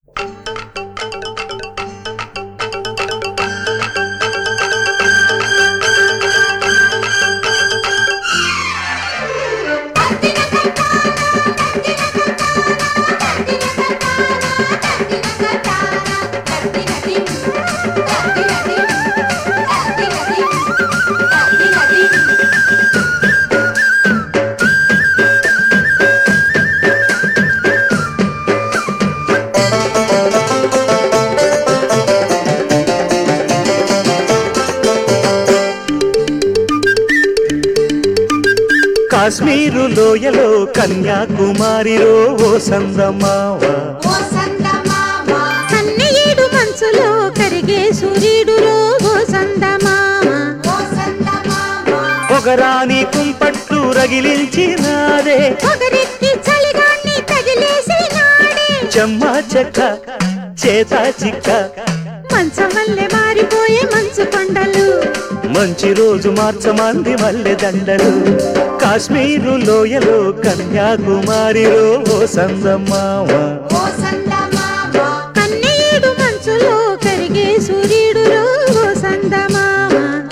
కాశ్మీరు లోయలో కన్యాకుమారిలో ఓ సందమావ కన్నయ్యేడు మంచులో కరిగే సూర్యుడులో ఓ సందమామ పొగరాని కుంపట్లు రగిలించినారే ఒకరెక్కి చలిగాన్ని తగిలేసి నాడే చెమ్మ చెక్క చేత చిక్క మంచమల్లె మారిపోయే మంచు కొండలు మంచి రోజు మార్చమంది మల్లె దండలు కాశ్మీరు లోయలో కన్యాకుమారిలో ఓ సందమావ కన్నయ్యేడు మంచులో కరిగే సూర్యుడులో ఓ సందమామ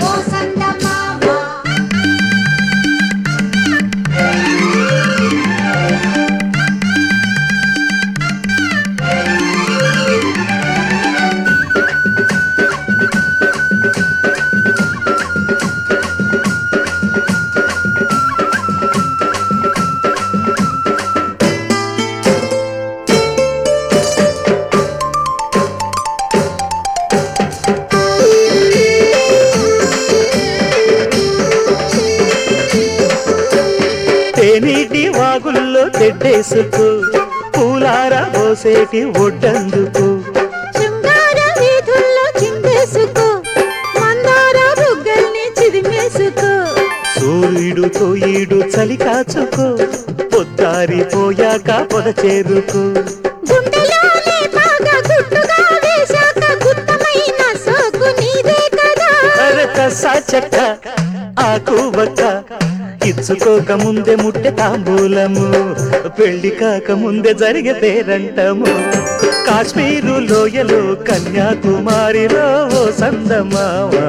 తేనీటి వాగుల్లో తెడ్డేసుకు పూలార పోసేటి ఒడ్డందుకు శృంగార వీధుల్లో చిందేసుకో మందార బుగ్గల్ని చిదిమేసుకో సూర్యుడు తోయిడు చలి కాచుకో పొద్దారిపోయాక పొద చేరుకో గుండెలోనే బాగా గుట్టుగా వేశాక గుత్తమైన సోకు నీదే కదా అరకసా చెక్క ఆకు బక్క ఇచ్చుకోక ముందే ముట్టె తాంబూలము పెళ్లి కాక ముందే జరిగే పేరంటము కాశ్మీరు లోయలో కన్యాకుమారిలో ఓ సందమావా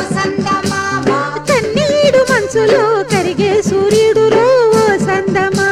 కన్నీడు మనసులో కరిగే సూర్యుడులో ఓ సందమా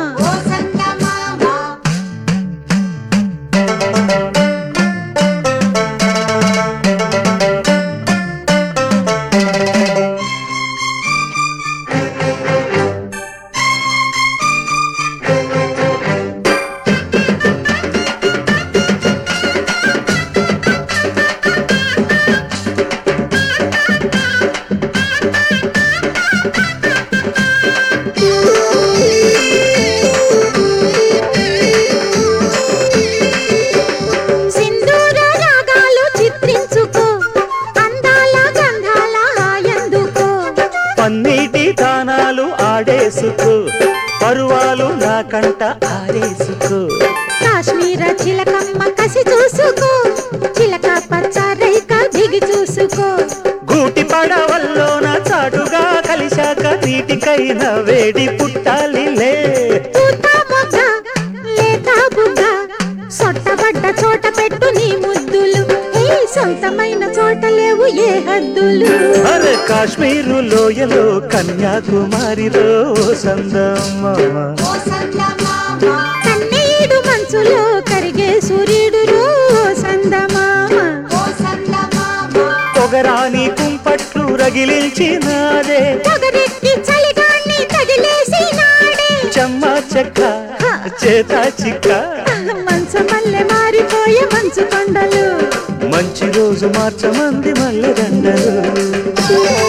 సింధూర రాగాలు చిత్రించుకో అందాల గంధాల హాయందుకో పన్నీటి దానాలు ఆడేసుకో పరువాలు నా కంట ఆరేసుకో కాశ్మీర చిలకమ్మ కసి చూసుకో చిలక పచ్చ రైక దిగి చూసుకో గూటి పడవల్లోన చాటుగా కలిశాక నీటికైన వేడి పుట్టాలిలే పూత మొగ్గ లేత బుగ్గ సొట్టబడ్డ చోట పెట్టు నీ ముద్దులు ఏ సొంతమైన చోట లేవు ఏ హద్దులు అరే కాశ్మీరు లోయలో కన్యాకుమారిలో సందమ్మ కన్నీడు మంచులో కరిగే సూర్యుడులో సందమామ పొగరాని కుంపట్లు రగిలించినాదే పొగరెక్కి చలిగాన్ని తగిలేసి నాడే చెమ్మ చెక్క చేత చిక్క మంచమల్లె మారిపోయే మంచు కొండలు మంచి రోజు మార్చమంది మల్లె దండలు